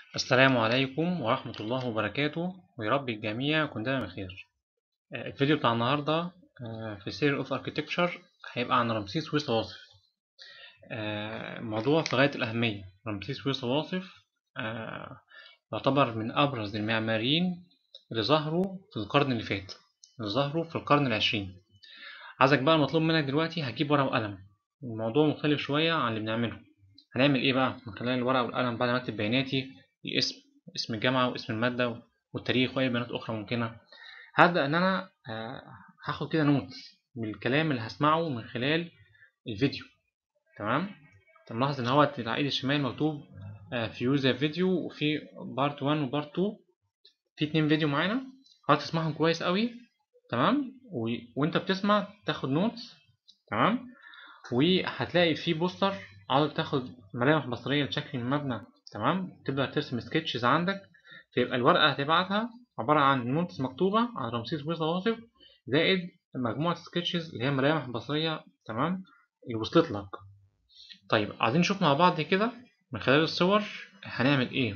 السلام عليكم ورحمة الله وبركاته ويا رب الجميع يكون دايما بخير آه، الفيديو بتاع النهاردة آه، في سير اوف اركتكتشر هيبقى عن رمسيس وصواصف آه، موضوع في غاية الأهمية رمسيس وصواصف يعتبر من أبرز المعماريين اللي ظهروا في القرن اللي فات اللي ظهروا في القرن العشرين عايزك بقى المطلوب منك دلوقتي هتجيب ورقة وقلم الموضوع مختلف شوية عن اللي بنعمله هنعمل ايه بقى من خلال الورقة والقلم بعد ما اكتب بياناتي الاسم اسم الجامعة واسم المادة والتاريخ وأي بيانات أخرى ممكنة هبدأ إن أنا هاخد كده نوت من الكلام اللي هسمعه من خلال الفيديو تمام ملاحظ إن هو على الإيد الشمال مكتوب في يوزر فيديو وفي بارت 1 وبارت 2 في اتنين فيديو معانا حاول تسمعهم كويس قوي تمام و... وانت بتسمع تاخد نوتس تمام وهتلاقي في بوستر عاوز تاخد ملامح بصرية لشكل المبنى تمام تبدأ ترسم سكتشز عندك فيبقى الورقة هتبعتها عبارة عن نوتس مكتوبة عن رمسيس وصواصف زائد مجموعة سكتشز اللي هي ملامح بصرية تمام اللي وصلت لك طيب عايزين نشوف مع بعض كده من خلال الصور هنعمل ايه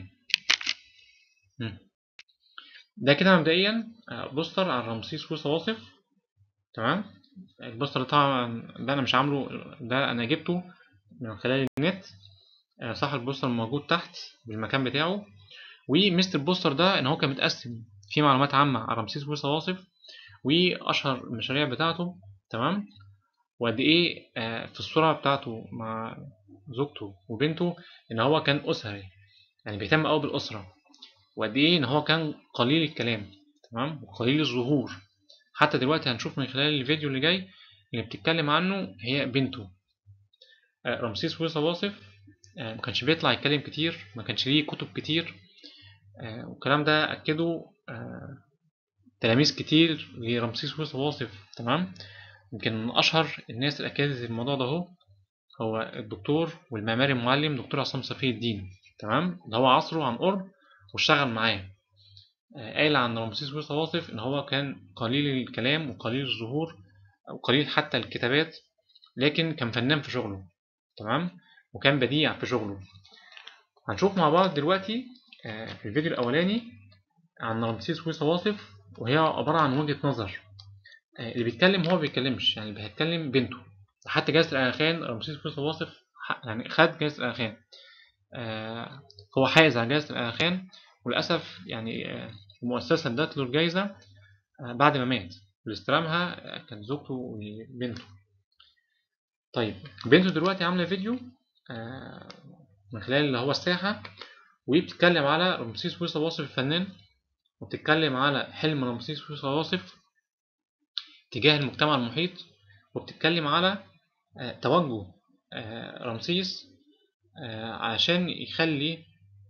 ده كده مبدئيا بوستر عن رمسيس وصواصف تمام البوستر طبعا ده انا مش عامله ده انا جبته من خلال النت صح البوستر موجود تحت بالمكان بتاعه وميزة البوستر ده ان هو كان متقسم فيه معلومات عامة عن رمسيس وصواصف واشهر المشاريع بتاعته تمام وقد ايه في الصورة بتاعته مع زوجته وبنته ان هو كان اسري يعني بيهتم قوي بالاسرة وقد ايه ان هو كان قليل الكلام تمام وقليل الظهور حتى دلوقتي هنشوف من خلال الفيديو اللي جاي اللي بتتكلم عنه هي بنته رمسيس وصواصف ما كانش بيطلع يتكلم كتير ما كانش ليه كتب كتير والكلام ده أكده تلاميذ كتير لرمسيس وصواصف تمام يمكن من أشهر الناس اللي أكدت الموضوع ده هو هو الدكتور والمعماري المعلم دكتور عصام صفي الدين تمام اللي هو عصره عن قرب واشتغل معاه قايل عن رمسيس وصواصف إن هو كان قليل الكلام وقليل الظهور وقليل حتى الكتابات لكن كان فنان في شغله تمام وكان بديع في شغله هنشوف مع بعض دلوقتي في الفيديو الأولاني عن رمسيس وصواصف وهي عبارة عن وجهة نظر اللي بيتكلم هو بيتكلمش يعني بيتكلم بنته حتى جائزة الأغاخان رمسيس وصواصف يعني خد جائزة الأغاخان هو حائز على جائزة الأغاخان وللأسف يعني المؤسسة ادت له الجايزة بعد ما مات واستلمها كان زوجته وبنته طيب بنته دلوقتي عاملة فيديو من خلال اللي هو الساحة وبتتكلم على رمسيس وصواصف الفنان وبتتكلم على حلم رمسيس وصواصف تجاه المجتمع المحيط وبتتكلم على توجه رمسيس عشان يخلي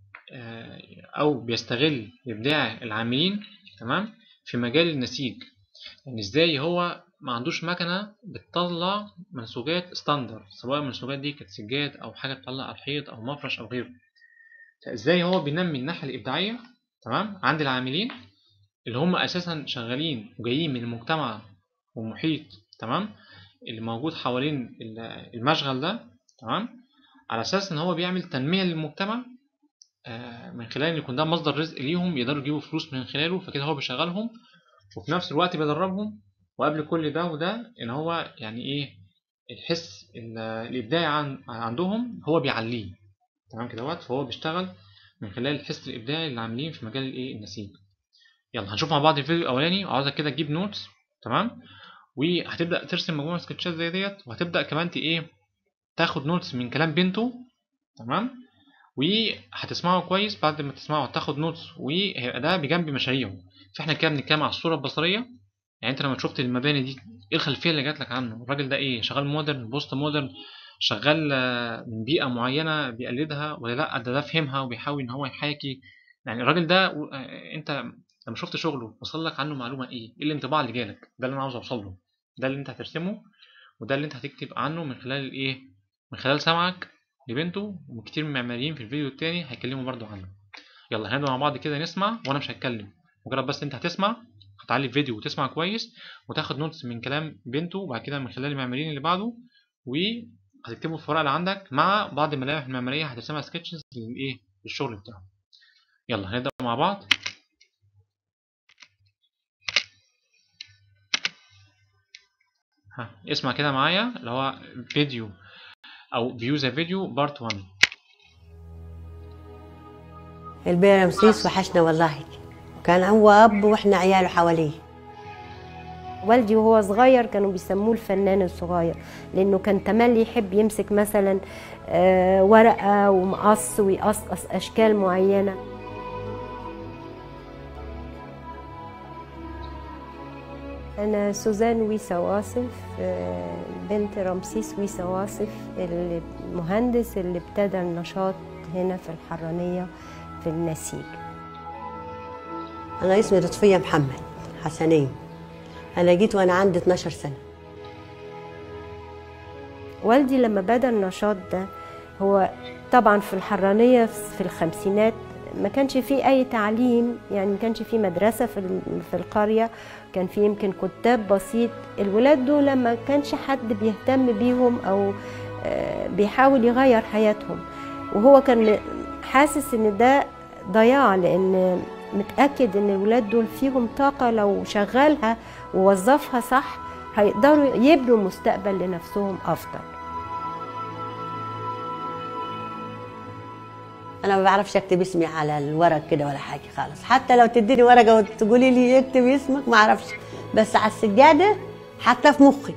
أو بيستغل إبداع العاملين تمام في مجال النسيج يعني إزاي هو ما عندوش مكنة بتطلع منسوجات ستاندر سواء المنسوجات دي كانت سجاد أو حاجة تطلع على الحيط أو مفرش أو غيره فإزاي هو بينمي الناحية الإبداعية تمام عند العاملين اللي هم أساسا شغالين وجايين من المجتمع والمحيط تمام اللي موجود حوالين المشغل ده تمام على أساس إن هو بيعمل تنمية للمجتمع من خلال إن يكون ده مصدر رزق ليهم يقدروا يجيبوا فلوس من خلاله فكده هو بيشغلهم وفي نفس الوقت بيدربهم وقبل كل ده وده ان هو يعني ايه الحس الابداعي عن عندهم هو بيعليه تمام كده وقت فهو بيشتغل من خلال الحس الابداعي اللي عاملين في مجال الايه النسيج يلا هنشوف مع بعض الفيديو الاولاني وعاوزك كده تجيب نوتس تمام وهتبدا ترسم مجموعه سكتشات زي ديت وهتبدا كمان ايه تاخد نوتس من كلام بنته تمام وهتسمعه كويس بعد ما تسمعه تاخد نوتس وهيبقى ده بجنب مشاريعه فاحنا كده بنتكلم على الصوره البصريه يعني انت لما شفت المباني دي ايه الخلفيه اللي جات لك عنه الراجل ده ايه شغال مودرن بوست مودرن شغال من بيئه معينه بيقلدها ولا لا ده ده فهمها وبيحاول ان هو يحاكي يعني الراجل ده انت لما شفت شغله وصل لك عنه معلومه ايه ايه الانطباع اللي جالك ده اللي انا عاوز اوصل له ده اللي انت هترسمه وده اللي انت هتكتب عنه من خلال الايه من خلال سمعك لبنته وكتير من المعماريين في الفيديو التاني هيكلموا برضو عنه يلا هنبدا مع بعض كده نسمع وانا مش هتكلم مجرد بس انت هتسمع هتعلي الفيديو وتسمع كويس وتاخد نوتس من كلام بنته وبعد كده من خلال المعماريين اللي بعده وهتكتبه في الورقه اللي عندك مع بعض الملامح المعماريه هترسمها سكتشز للايه للشغل بتاعه يلا هنبدأ مع بعض ها اسمع كده معايا اللي هو فيديو او فيو ذا فيديو بارت 1 البيه رمسيس وحشنا والله كان هو اب واحنا عياله حواليه والدي وهو صغير كانوا بيسموه الفنان الصغير لانه كان تملي يحب يمسك مثلا آه، ورقه ومقص ويقصقص اشكال معينه انا سوزان ويسا واصف آه، بنت رمسيس ويسا واصف المهندس اللي ابتدى النشاط هنا في الحرانيه في النسيج انا اسمي لطفيه محمد حسنين انا جيت وانا عندي 12 سنه والدي لما بدا النشاط ده هو طبعا في الحرانية في الخمسينات ما كانش فيه أي تعليم يعني ما كانش فيه مدرسة في ال- في القرية كان فيه يمكن كتاب بسيط الولاد دول ما كانش حد بيهتم بيهم أو آه، بيحاول يغير حياتهم وهو كان حاسس إن ده ضياع لأن متأكد إن الولاد دول فيهم طاقة لو شغلها ووظفها صح هيقدروا يبنوا مستقبل لنفسهم أفضل انا ما بعرفش اكتب اسمي على الورق كده ولا حاجه خالص حتى لو تديني ورقه وتقولي لي اكتب اسمك ما اعرفش بس على السجاده حتى في مخي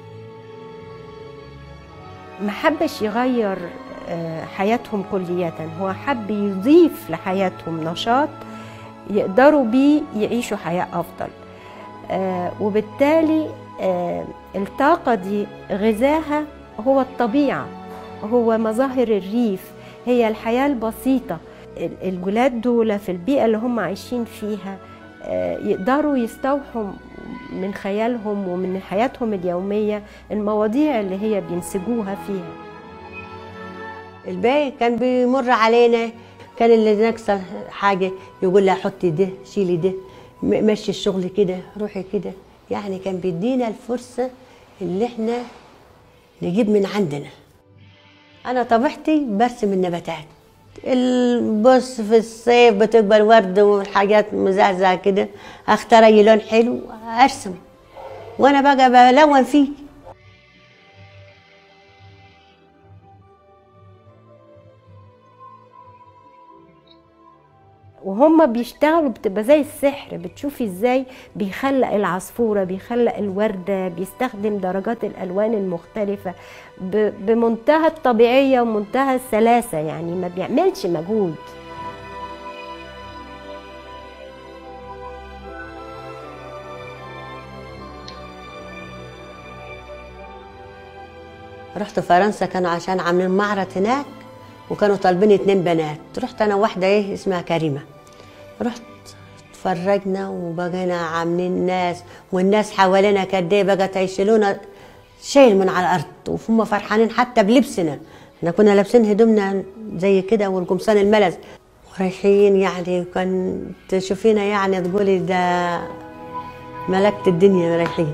ما حبش يغير آه، حياتهم كلية هو حب يضيف لحياتهم نشاط يقدروا بيه يعيشوا حياة أفضل آه، وبالتالي آه، الطاقة دي غذاها هو الطبيعة هو مظاهر الريف هي الحياة البسيطة ال- الولاد دول في البيئة اللي هم عايشين فيها آه، يقدروا يستوحوا من خيالهم ومن حياتهم اليومية المواضيع اللي هي بينسجوها فيها الباقي كان بيمر علينا كان اللي ناقصه حاجه يقول لها حطي ده شيلي ده م- مشي الشغل كده روحي كده يعني كان بيدينا الفرصه اللي احنا نجيب من عندنا انا طبيعتي برسم النباتات البص في الصيف بتقبل ورد وحاجات مزعزعه كده اختار اي لون حلو ارسم وانا بقى بلون فيه وهم بيشتغلوا بتبقى زي السحر بتشوفي ازاي بيخلق العصفورة بيخلق الوردة بيستخدم درجات الألوان المختلفة ب- بمنتهى الطبيعية ومنتهى السلاسة يعني ما بيعملش مجهود رحت فرنسا كانوا عشان عاملين معرض هناك وكانوا طالبين اتنين بنات رحت انا واحده ايه اسمها كريمه رحت اتفرجنا وبقينا عاملين ناس والناس حوالينا قد ايه بقت يشيلونا شيل من على الارض وهم فرحانين حتى بلبسنا احنا كنا لابسين هدومنا زي كده والقمصان الملز ورايحين يعني كان تشوفينا يعني تقولي ده ملكت الدنيا رايحين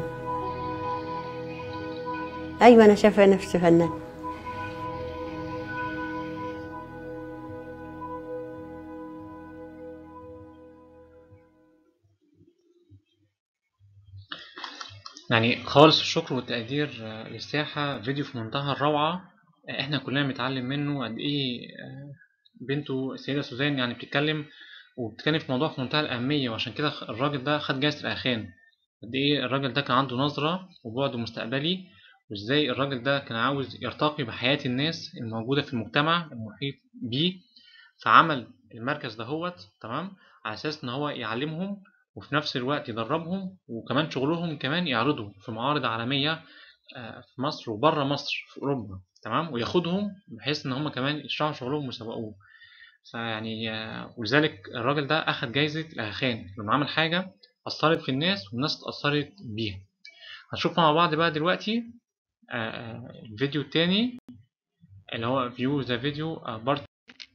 ايوه انا شايفه نفسي فنان يعني خالص الشكر والتقدير آه، للساحة فيديو في منتهى الروعة آه، احنا كلنا بنتعلم منه قد ايه آه، بنته السيدة سوزان يعني بتتكلم وبتتكلم في موضوع في منتهى الأهمية وعشان كده خ- الراجل ده خد جايزة الأخان قد ايه الراجل ده كان عنده نظرة وبعد مستقبلي وازاي الراجل ده كان عاوز يرتقي بحياة الناس الموجودة في المجتمع المحيط بيه فعمل المركز دهوت تمام على أساس إن هو يعلمهم وفي نفس الوقت يدربهم وكمان شغلهم كمان يعرضوا في معارض عالمية آه، في مصر وبره مصر في أوروبا تمام وياخدهم بحيث إن هم كمان يشرحوا شغلهم ويسوقوه فيعني آه، ولذلك الراجل ده أخد جايزة الأخان لما عمل حاجة أثرت في الناس والناس اتأثرت بيها هنشوف مع بعض بقى دلوقتي آه، آه، الفيديو التاني اللي هو فيو ذا فيديو بارت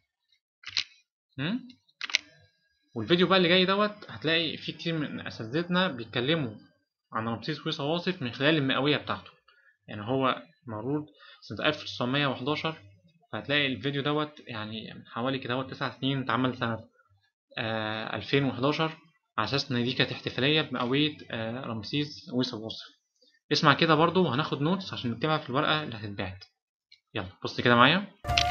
والفيديو بقى اللي جاي دوت هتلاقي فيه كتير من اساتذتنا بيتكلموا عن رمسيس ويصا واصف من خلال المئوية بتاعته يعني هو مولود سنة 1911 فهتلاقي الفيديو دوت يعني من حوالي كده هو تسع سنين اتعمل سنة آه 2011 على أساس إن دي كانت احتفالية بمئوية آه رمسيس ويصا واصف اسمع كده برضو وهناخد نوتس عشان نكتبها في الورقة اللي هتتبعت يلا بص كده معايا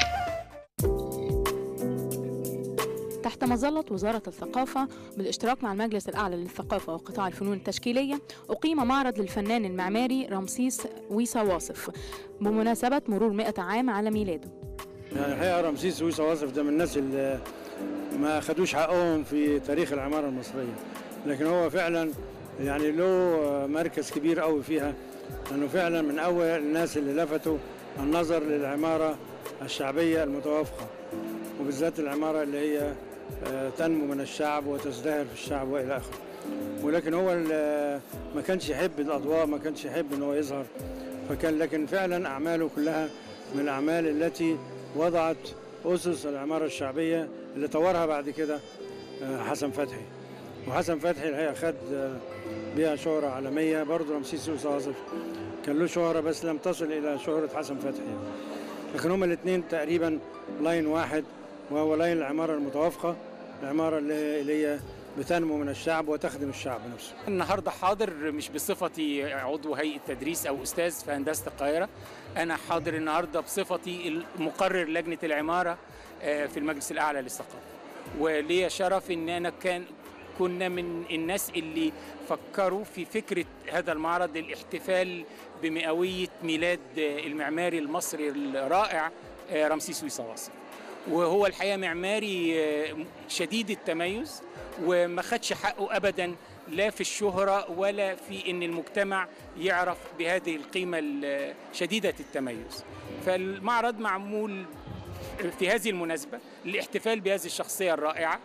تحت مظلة وزارة الثقافة بالاشتراك مع المجلس الأعلى للثقافة وقطاع الفنون التشكيلية أقيم معرض للفنان المعماري رمسيس ويسا واصف بمناسبة مرور 100 عام على ميلاده يعني الحقيقه رمسيس ويسا واصف ده من الناس اللي ما خدوش حقهم في تاريخ العماره المصريه لكن هو فعلا يعني له مركز كبير قوي فيها لانه فعلا من اول الناس اللي لفتوا النظر للعماره الشعبيه المتوافقه وبالذات العماره اللي هي آه، تنمو من الشعب وتزدهر في الشعب والى اخره ولكن هو ال- ما كانش يحب الاضواء ما كانش يحب ان هو يظهر فكان لكن فعلا اعماله كلها من الاعمال التي وضعت اسس العماره الشعبيه اللي طورها بعد كده آه، حسن فتحي وحسن فتحي الحقيقه خد آه، بيها شهره عالميه برضه رمسيس يوسف واصف كان له شهره بس لم تصل الى شهره حسن فتحي يعني. لكن هما الاثنين تقريبا لاين واحد وهو لاين العماره المتوافقه العماره اللي اللي هي بتنمو من الشعب وتخدم الشعب نفسه النهارده حاضر مش بصفتي عضو هيئه تدريس او استاذ في هندسه القاهره انا حاضر النهارده بصفتي مقرر لجنه العماره آه، في المجلس الاعلى للثقافه وليا شرف ان انا كان كنا من الناس اللي فكروا في فكره هذا المعرض للاحتفال بمئويه ميلاد آه، المعماري المصري الرائع آه، رمسيس ويسا واصف وهو الحقيقه معماري آه، شديد التميز وما خدش حقه ابدا لا في الشهره ولا في ان المجتمع يعرف بهذه القيمه ال- شديده التميز فالمعرض معمول في هذه المناسبه للاحتفال بهذه الشخصيه الرائعه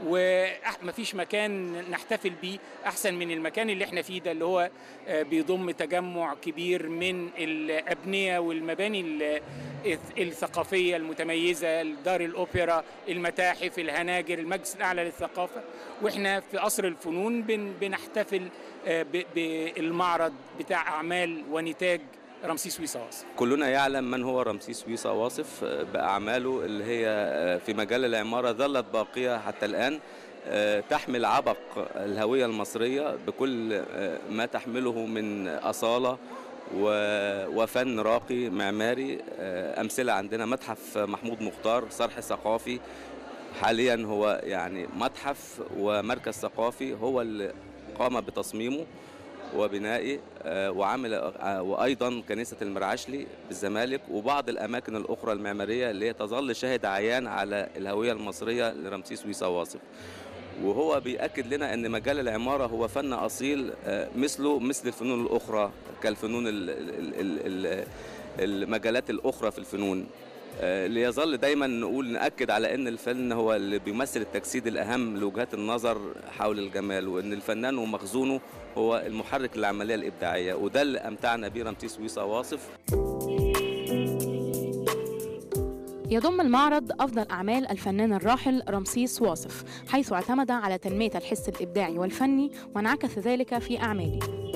ومفيش مكان نحتفل بيه احسن من المكان اللي احنا فيه ده اللي هو آه، بيضم تجمع كبير من الابنيه والمباني ال- الثقافيه المتميزه دار الاوبرا المتاحف الهناجر المجلس الاعلى للثقافه واحنا في قصر الفنون بن بنحتفل آه، ب- بالمعرض بتاع اعمال ونتاج رمسيس ويصاص كلنا يعلم من هو رمسيس ويسا واصف بأعماله اللي هي في مجال العمارة ظلت باقية حتى الآن تحمل عبق الهوية المصرية بكل ما تحمله من أصالة و- وفن راقي معماري أمثلة عندنا متحف محمود مختار صرح ثقافي حاليا هو يعني متحف ومركز ثقافي هو اللي قام بتصميمه وبنائه آه، وعمل آه، وايضا كنيسه المرعشلي بالزمالك وبعض الاماكن الاخرى المعماريه اللي هي تظل شاهد عيان على الهويه المصريه لرمسيس ويسا واصف وهو بيأكد لنا ان مجال العماره هو فن اصيل آه، مثله مثل الفنون الاخرى كالفنون ال- ال- ال- ال- المجالات الاخرى في الفنون آه، ليظل دايما نقول نأكد على ان الفن هو اللي بيمثل التجسيد الاهم لوجهات النظر حول الجمال وان الفنان ومخزونه هو المحرك للعمليه الابداعيه وده اللي امتعنا بيه رمسيس ويسا واصف يضم المعرض أفضل أعمال الفنان الراحل رمسيس واصف حيث اعتمد على تنمية الحس الإبداعي والفني وانعكس ذلك في أعماله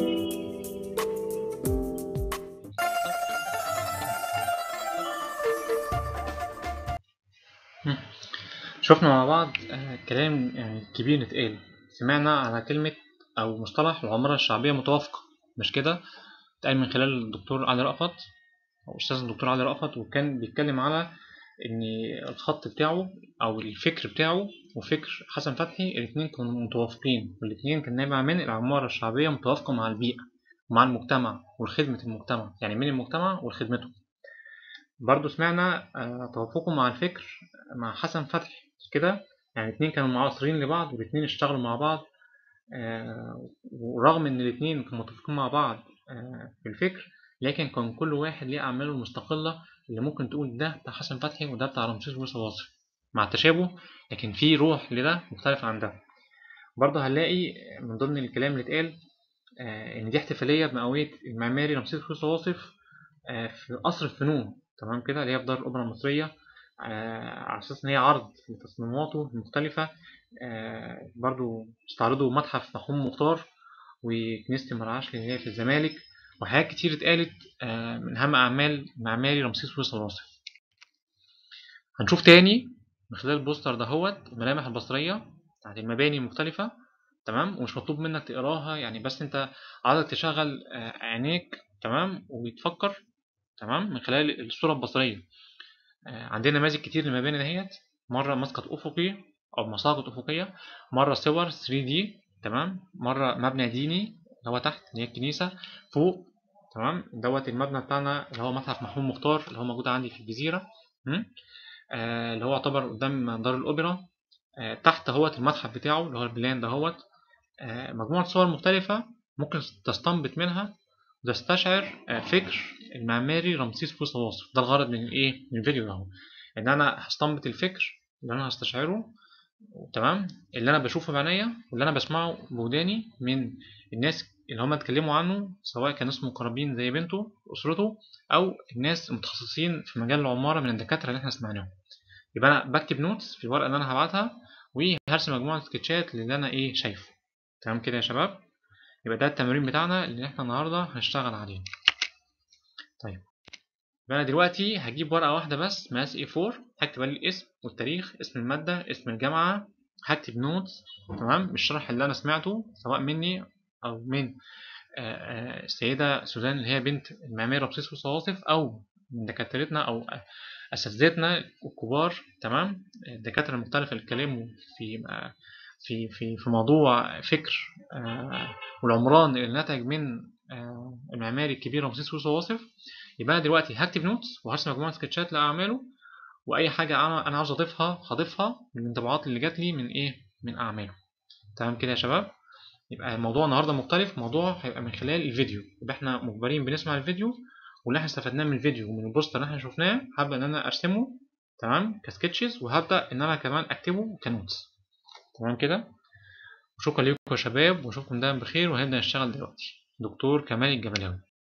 شفنا مع بعض آه، كلام يعني كبير اتقال سمعنا على كلمة أو مصطلح العمارة الشعبية متوافقة مش كده اتقال من خلال الدكتور علي رأفت أو أستاذ الدكتور علي رأفت وكان بيتكلم على إن الخط بتاعه أو الفكر بتاعه وفكر حسن فتحي الاتنين كانوا متوافقين والاتنين كان نابع من العمارة الشعبية متوافقة مع البيئة ومع المجتمع وخدمة المجتمع يعني من المجتمع وخدمته برضو سمعنا آه، توافقه مع الفكر مع حسن فتحي كده يعني اتنين كانوا معاصرين لبعض والاتنين اشتغلوا مع بعض آه، ورغم ان الاتنين كانوا متفقين مع بعض آه، في الفكر لكن كان كل واحد ليه اعماله المستقلة اللي ممكن تقول ده بتاع حسن فتحي وده بتاع رمسيس موسى واصف مع التشابه لكن في روح لده مختلف عن ده برضه هنلاقي من ضمن الكلام اللي اتقال آه، ان دي احتفالية بمئوية المعماري رمسيس موسى واصف آه، في قصر الفنون تمام كده اللي هي في دار الأوبرا المصرية آه، على أساس إن هي عرض لتصميماته المختلفة آه، برضو استعرضوا متحف محمود مختار وكنيسة المرعشلي اللي هي في الزمالك وحاجات كتير اتقالت آه، من أهم أعمال معماري رمسيس ويصل واصف هنشوف تاني من خلال البوستر دهوت الملامح البصرية بتاعت المباني المختلفة تمام ومش مطلوب منك تقراها يعني بس انت عايزك تشغل آه، عينيك تمام وتفكر تمام من خلال الصورة البصرية آه، عندنا نماذج كتير للمباني دهيت مرة مسقط أفقي أو مساقط أفقية مرة صور 3D تمام مرة مبنى ديني اللي هو تحت اللي هي الكنيسة فوق تمام دوت المبنى بتاعنا اللي هو متحف محمود مختار اللي هو موجود عندي في الجزيرة م? آه اللي هو يعتبر قدام دار الأوبرا آه تحت اهوت المتحف بتاعه اللي هو البلان دهوت آه مجموعة صور مختلفة ممكن تستنبط منها وتستشعر آه فكر المعماري رمسيس فوس واصف ده الغرض من الايه من الفيديو ده ان انا هستنبط الفكر اللي انا هستشعره تمام اللي انا بشوفه بعينيا واللي انا بسمعه بوداني من الناس اللي هم اتكلموا عنه سواء كان اسمه مقربين زي بنته اسرته او الناس المتخصصين في مجال العماره من الدكاتره اللي احنا سمعناهم يبقى انا بكتب نوتس في الورقه اللي انا هبعتها وهرسم مجموعه سكتشات اللي انا ايه شايفه تمام كده يا شباب يبقى ده التمرين بتاعنا اللي احنا النهارده هنشتغل عليه طيب يبقى انا دلوقتي هجيب ورقه واحده بس مقاس A4 هكتب عليه الاسم والتاريخ اسم الماده اسم الجامعه هكتب نوتس تمام الشرح اللي انا سمعته سواء مني او من السيدة سوزان اللي هي بنت المعماري رمسيس وصواصف أو من دكاترتنا أو أساتذتنا الكبار تمام الدكاترة المختلفة اللي اتكلموا في في في في موضوع فكر والعمران اللي نتج من المعماري الكبير رمسيس وصواصف يبقى أنا دلوقتي هكتب نوتس وهرسم مجموعة سكتشات لأعماله وأي حاجة أنا عاوز أضيفها هضيفها من الانطباعات اللي جات لي من إيه من أعماله تمام كده يا شباب يبقى الموضوع النهارده مختلف موضوع هيبقى من خلال الفيديو يبقى احنا مجبرين بنسمع الفيديو واللي احنا استفدناه من الفيديو ومن البوستر اللي احنا شفناه هبدا ان انا ارسمه تمام كسكتشز وهبدا ان انا كمان اكتبه كنوتس تمام كده وشكرا لكم يا شباب واشوفكم دايما بخير وهنبدا نشتغل دلوقتي دكتور كمال الجملاوي